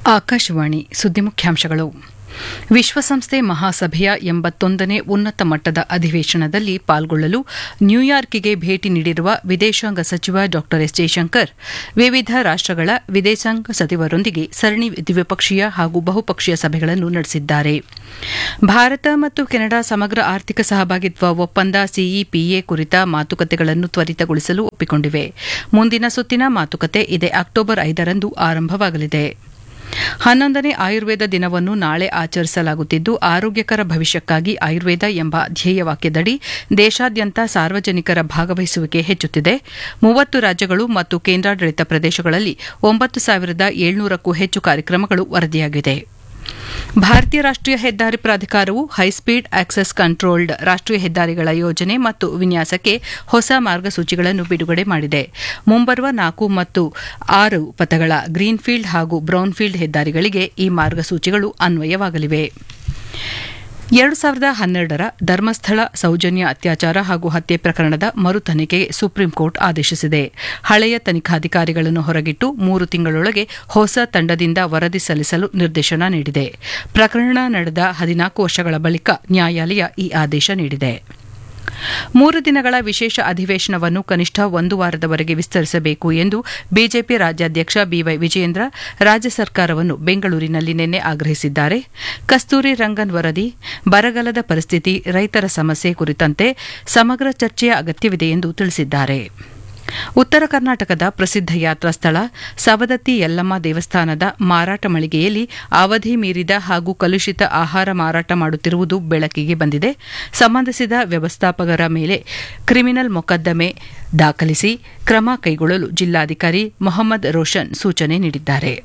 ಆಕಾಶವಾಣಿ ಸುದ್ದಿ ಮುಖ್ಯಾಂಶಗಳು ವಿಶ್ವಸಂಸ್ಥೆ ಮಹಾಸಭೆಯ ಎಂಬತ್ತೊಂದನೇ ಉನ್ನತ ಮಟ್ಟದ ಅಧಿವೇಶನದಲ್ಲಿ ಪಾಲ್ಗೊಳ್ಳಲು ನ್ಯೂಯಾರ್ಕ್ಗೆ ಭೇಟಿ ನೀಡಿರುವ ವಿದೇಶಾಂಗ ಸಚಿವ ಡಾ ಎಸ್ ಜಯಶಂಕರ್ ವಿವಿಧ ರಾಷ್ಟಗಳ ವಿದೇಶಾಂಗ ಸಚಿವರೊಂದಿಗೆ ಸರಣಿ ದ್ವಿಪಕ್ಷೀಯ ಹಾಗೂ ಬಹುಪಕ್ಷೀಯ ಸಭೆಗಳನ್ನು ನಡೆಸಿದ್ದಾರೆ ಭಾರತ ಮತ್ತು ಕೆನಡಾ ಸಮಗ್ರ ಆರ್ಥಿಕ ಸಹಭಾಗಿತ್ವ ಒಪ್ಪಂದ ಸಿಇಪಿಎ ಕುರಿತ ಮಾತುಕತೆಗಳನ್ನು ತ್ವರಿತಗೊಳಿಸಲು ಒಪ್ಪಿಕೊಂಡಿವೆ ಮುಂದಿನ ಸುತ್ತಿನ ಮಾತುಕತೆ ಇದೇ ಅಕ್ಟೋಬರ್ ಐದರಂದು ಆರಂಭವಾಗಲಿದೆ ಹನ್ನೊಂದನೇ ಆಯುರ್ವೇದ ದಿನವನ್ನು ನಾಳೆ ಆಚರಿಸಲಾಗುತ್ತಿದ್ದು ಆರೋಗ್ಯಕರ ಭವಿಷ್ಯಕ್ಕಾಗಿ ಆಯುರ್ವೇದ ಎಂಬ ಧ್ಯೇಯವಾಕ್ಯದಡಿ ದೇಶಾದ್ಯಂತ ಸಾರ್ವಜನಿಕರ ಭಾಗವಹಿಸುವಿಕೆ ಹೆಚ್ಚುತ್ತಿದೆ ಮೂವತ್ತು ರಾಜ್ಯಗಳು ಮತ್ತು ಕೇಂದ್ರಾಡಳಿತ ಪ್ರದೇಶಗಳಲ್ಲಿ ಒಂಬತ್ತು ಸಾವಿರದ ಏಳ್ನೂರಕ್ಕೂ ಹೆಚ್ಚು ಕಾರ್ಯಕ್ರಮಗಳು ವರದಿಯಾಗಿದೆ ಭಾರತೀಯ ರಾಷ್ಟೀಯ ಹೆದ್ದಾರಿ ಪ್ರಾಧಿಕಾರವು ಹೈಸ್ಪೀಡ್ ಆಕ್ಸೆಸ್ ಕಂಟ್ರೋಲ್ಡ್ ರಾಷ್ಟೀಯ ಹೆದ್ದಾರಿಗಳ ಯೋಜನೆ ಮತ್ತು ವಿನ್ಯಾಸಕ್ಕೆ ಹೊಸ ಮಾರ್ಗಸೂಚಿಗಳನ್ನು ಬಿಡುಗಡೆ ಮಾಡಿದೆ ಮುಂಬರುವ ನಾಲ್ಕು ಮತ್ತು ಆರು ಪಥಗಳ ಗ್ರೀನ್ಫೀಲ್ಡ್ ಹಾಗೂ ಬ್ರೌನ್ಫೀಲ್ಡ್ ಹೆದ್ದಾರಿಗಳಿಗೆ ಈ ಮಾರ್ಗಸೂಚಿಗಳು ಅನ್ವಯವಾಗಲಿವೆ ಎರಡು ಸಾವಿರದ ಹನ್ನೆರಡರ ಧರ್ಮಸ್ಥಳ ಸೌಜನ್ಯ ಅತ್ಯಾಚಾರ ಹಾಗೂ ಹತ್ಯೆ ಪ್ರಕರಣದ ಮರು ತನಿಖೆಗೆ ಸುಪ್ರೀಂಕೋರ್ಟ್ ಆದೇಶಿಸಿದೆ ಹಳೆಯ ತನಿಖಾಧಿಕಾರಿಗಳನ್ನು ಹೊರಗಿಟ್ಟು ಮೂರು ತಿಂಗಳೊಳಗೆ ಹೊಸ ತಂಡದಿಂದ ವರದಿ ಸಲ್ಲಿಸಲು ನಿರ್ದೇಶನ ನೀಡಿದೆ ಪ್ರಕರಣ ನಡೆದ ಹದಿನಾಲ್ಕು ವರ್ಷಗಳ ಬಳಿಕ ನ್ಯಾಯಾಲಯ ಈ ಆದೇಶ ನೀಡಿದೆ ಮೂರು ದಿನಗಳ ವಿಶೇಷ ಅಧಿವೇಶನವನ್ನು ಕನಿಷ್ಠ ಒಂದು ವಾರದವರೆಗೆ ವಿಸ್ತರಿಸಬೇಕು ಎಂದು ಬಿಜೆಪಿ ರಾಜ್ಯಾಧ್ಯಕ್ಷ ಬಿವೈ ವಿಜಯೇಂದ್ರ ರಾಜ್ಯ ಸರ್ಕಾರವನ್ನು ಬೆಂಗಳೂರಿನಲ್ಲಿ ನಿನ್ನೆ ಆಗ್ರಹಿಸಿದ್ದಾರೆ ಕಸ್ತೂರಿ ರಂಗನ್ ವರದಿ ಬರಗಾಲದ ಪರಿಸ್ಥಿತಿ ರೈತರ ಸಮಸ್ಯೆ ಕುರಿತಂತೆ ಸಮಗ್ರ ಚರ್ಚೆಯ ಅಗತ್ಯವಿದೆ ಎಂದು ತಿಳಿಸಿದ್ದಾರೆ ಉತ್ತರ ಕರ್ನಾಟಕದ ಪ್ರಸಿದ್ಧ ಯಾತ್ರಾ ಸ್ಥಳ ಸವದತ್ತಿ ಯಲ್ಲಮ್ಮ ದೇವಸ್ಥಾನದ ಮಾರಾಟ ಮಳಿಗೆಯಲ್ಲಿ ಅವಧಿ ಮೀರಿದ ಹಾಗೂ ಕಲುಷಿತ ಆಹಾರ ಮಾರಾಟ ಮಾಡುತ್ತಿರುವುದು ಬೆಳಕಿಗೆ ಬಂದಿದೆ ಸಂಬಂಧಿಸಿದ ವ್ಯವಸ್ಥಾಪಕರ ಮೇಲೆ ಕ್ರಿಮಿನಲ್ ಮೊಕದ್ದಮೆ ದಾಖಲಿಸಿ ಕ್ರಮ ಕೈಗೊಳ್ಳಲು ಜಿಲ್ಲಾಧಿಕಾರಿ ಮೊಹಮ್ಮದ್ ರೋಷನ್ ಸೂಚನೆ ನೀಡಿದ್ದಾರೆ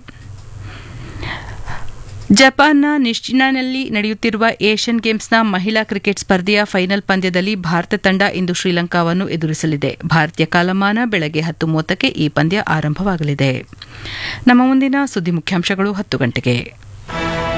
ಜಪಾನ್ನ ನಿಶ್ಚಿನಲ್ಲಿ ನಡೆಯುತ್ತಿರುವ ಏಷ್ಯನ್ ಗೇಮ್ಸ್ನ ಮಹಿಳಾ ಕ್ರಿಕೆಟ್ ಸ್ಪರ್ಧೆಯ ಫೈನಲ್ ಪಂದ್ಯದಲ್ಲಿ ಭಾರತ ತಂಡ ಇಂದು ಶ್ರೀಲಂಕಾವನ್ನು ಎದುರಿಸಲಿದೆ ಭಾರತೀಯ ಕಾಲಮಾನ ಬೆಳಗ್ಗೆ ಹತ್ತು ಮೂವತ್ತಕ್ಕೆ ಈ ಪಂದ್ಯ ಆರಂಭವಾಗಲಿದೆ ನಮ್ಮ ಮುಂದಿನ ಸುದ್ದಿ ಮುಖ್ಯಾಂಶಗಳು ಹತ್ತು ಗಂಟೆಗೆ